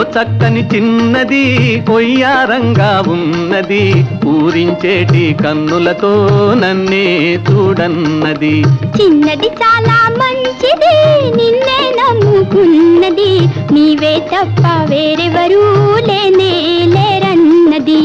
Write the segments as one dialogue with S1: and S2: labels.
S1: చక్కని చిన్నది కొయ్యారంగా ఉన్నది పూరించేటి కన్నులతో నన్నే చూడన్నది
S2: చిన్నది చాలా మంచిది నిన్నే నమ్ముకున్నది నీవే తప్ప వేరెవరూ లేనే లేరన్నది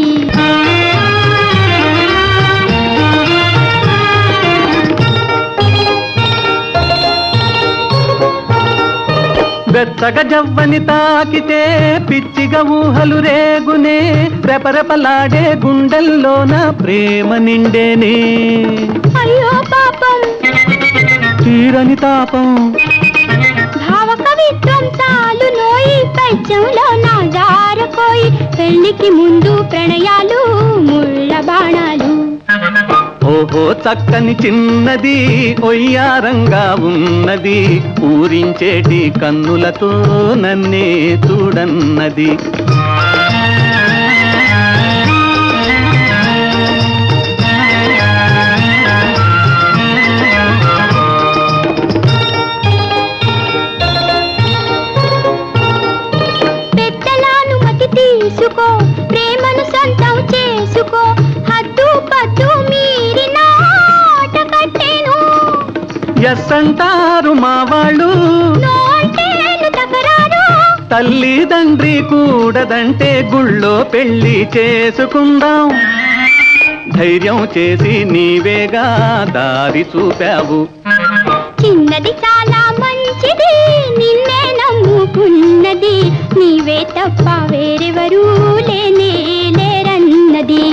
S1: వెచ్చగ జవ్వని తాకితే పిచ్చిగా ఊహలు రేగునే రెపరెపలాడే గుండెల్లోన ప్రేమ నిండేనే
S2: అయ్యో పాపం
S1: తీరని తాపం
S2: భావ కవిత్వం చాలు నోయి పైచంలో నా జారపోయి పెళ్లికి ముందు ప్రణయాలు ముళ్ళ బాణాలు
S1: ఓహో చక్కని చిన్నది ఒయ్యారంగా ఉన్నది ఊరించేటి కన్నులతో నన్నే చూడన్నది
S2: పెద్దలానుమతి తీసుకో ప్రేమను సొంతం చేసుకో హద్దు పద్దు మీరిన ఆట కట్టేను
S1: ఎస్ అంటారు మా వాళ్ళు
S2: నో అంటేను తకరారు
S1: తల్లి తండ్రి కూడదంటే గుళ్ళో పెళ్లి చేసుకుందాం ధైర్యం చేసి నీవేగా దారి చూపావు
S2: చిన్నది చాలా మంచిది నిన్నే నమ్ముకున్నది నీవే తప్ప వేరెవరూ లేనే లేరన్నది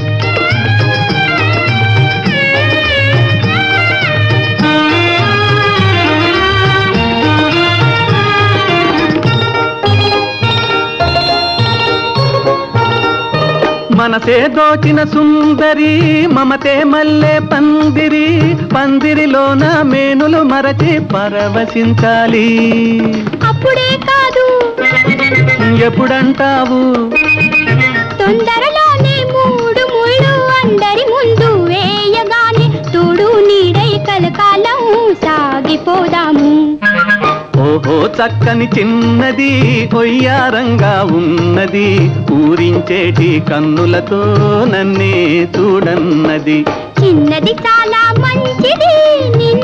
S1: మనసే దోచిన సుందరి మమతే మల్లె పందిరి పందిరిలోన మేనులు మరచి పరవశించాలి
S2: అప్పుడే కాదు
S1: ఎప్పుడంటావు
S2: తొందరలోనే మూడు ముళ్ళు అందరి ముందు వేయగానే తోడు నీడై కలకాలం సాగిపోదాము
S1: ఓహో చక్కని చిన్నది కొయ్యారంగా ఉన్నది ఊరించేటి కన్నులతో నన్నే చూడన్నది
S2: చిన్నది చాలా మంచిది నిన్నే